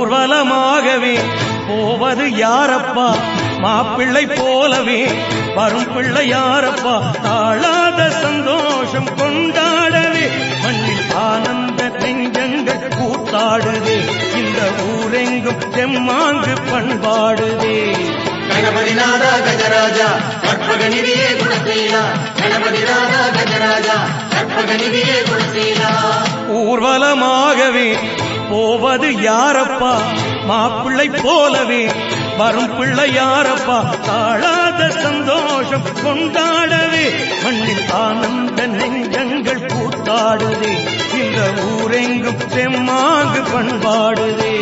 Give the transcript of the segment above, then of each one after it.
ஊர்வலமாகவே போவது யாரப்பா மாப்பிள்ளை போலவே வரும் பிள்ளை யாரப்பா தாழாத சந்தோஷம் கொண்டாடவே மண்ணில் ஆனந்த நெஞ்சங்கள் கூத்தாடுதே இந்த ஊரெங்கும் செம்மாங்கு பண்பாடுதே ಗಣಪತಿನಾದ ಗಜರಾಜ ಕற்பಗನಿಧಿಯೇ ಗುಣಶೀಲ ಗಣಪತಿನಾದ ಗಜರಾಜ ಕற்பಗನಿಧಿಯೇ ಗುಣಶೀಲ ஊர்வலமாகவே போவது யாரப்பா மாப்பிள்ளை போலவே வரும் பிள்ளை யாரப்பா தாழாத சந்தோஷம் கொண்டாடவே மண்ணில் ஆனந்த நெஞ்சங்கள் கூத்தாடுதே இந்த ஊரெங்கும் செம்மாங்கு பண்பாடுதே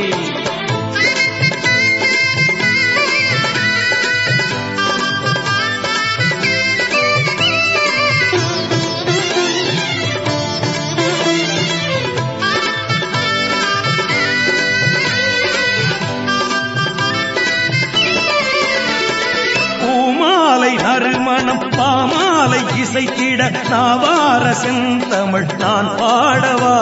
பூமாலை நறுமணம் பாமாலை இசைத்திட நாவார செந்தமிழ் நான் பாடவா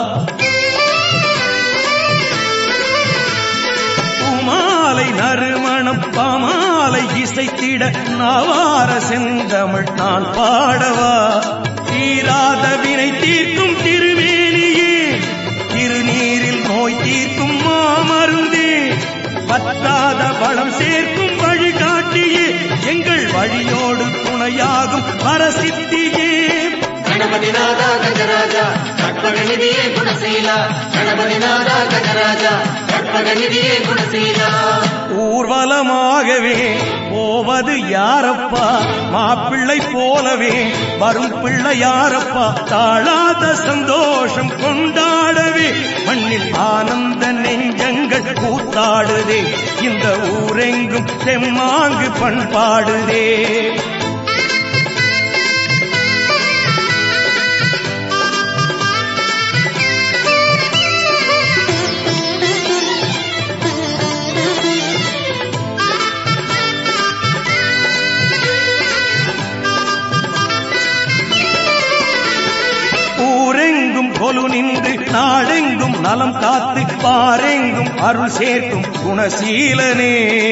பூமாலை நறுமணம் பாமாலை இசைத்திட நாவார செந்தமிழ் நான் பாடவா தீராத வினை தீர்க்கும் திருவேணியே திருநீரில் நோய் தீர்க்கும் மாமருந்தே பத்தாத பலம் சேர்க்கும் வழிகாட்டியே எங்கள் வழியோடு துணையாகும் வரசித்தியே ಗಣಪತಿನಾದ ಗಜರಾಜ ಕற்பಗನಿಧಿಯೇ ಗುಣಶೀಲ ಗಣಪತಿನಾದ ಗಜರಾಜ கற்பகநிதியே குணசீல ஊர்வலமாகவே போவது யாரப்பா மாப்பிள்ளை போலவே வரும் பிள்ளை யாரப்பா தாழாத சந்தோஷம் கொண்டாடவே மண்ணில் ஆனந்த நெஞ்சங்கள் கூத்தாடுதே இந்த ஊரெங்கும் செம்மாங்கு பண்பாடுதே ஊரெங்கும் கொலு நின்று நாடெங்கும் நலம் காத்து பாரெங்கும் அருள் சேர்க்கும் குணசீலனே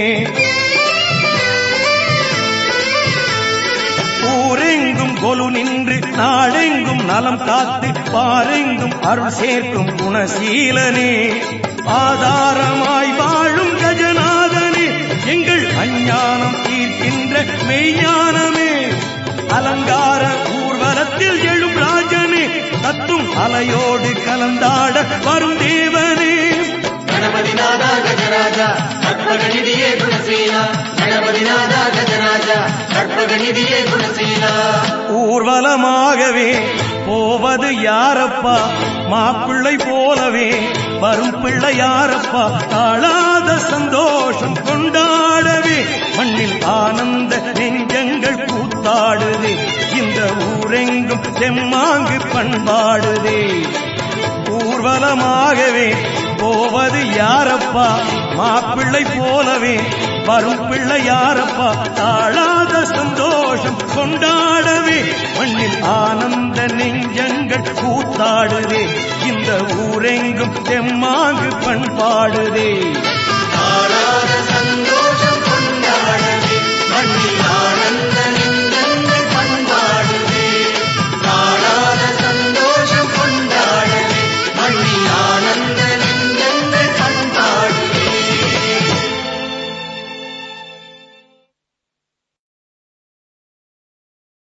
ஊரெங்கும் கொலு நின்று நாடெங்கும் நலம் காத்து பாரெங்கும் அருள் சேர்க்கும் குணசீலனே ஆதாரமாய் வாழும் கஜநாதனே எங்கள் அஞ்ஞானம் தீர்க்கின்ற மெய்ஞானமே அலங்கார ஊர்வலத்தில் எழும் ராஜனே தத்தும் அலையோடு கலந்தாட வரும் தேவனே ಗಣಪತಿನಾದ ಗಜರಾಜ ಕற்பಗನಿಧಿಯೇ ಗುಣಶೀಲ ಗಣಪತಿನಾದ ಗಜರಾಜ ಕற்பಗನಿಧಿಯೇ ಗುಣಶೀಲ ஊர்வலமாகவே போவது யாரப்பா மாப்பிள்ளை போலவே வரும் பிள்ளை யாரப்பா தாழாத சந்தோஷம் கொண்டாடவே மண்ணில் ஆனந்த நெஞ்சங்கள் கூத்தாடுதே இந்த ஊரெங்கும் செம்மாங்கு பண்பாடுதே ஊர்வலமாகவே போவது யாரப்பா மாப்பிள்ளை போலவே வரும் பிள்ளை யாரப்பா தாழாத சந்தோஷம் கொண்டாடவே மண்ணில் ஆனந்த நெஞ்சங்கள் கூத்தாடுதே இந்த ஊரெங்கும் செம்மாங்கு பண்பாடுதே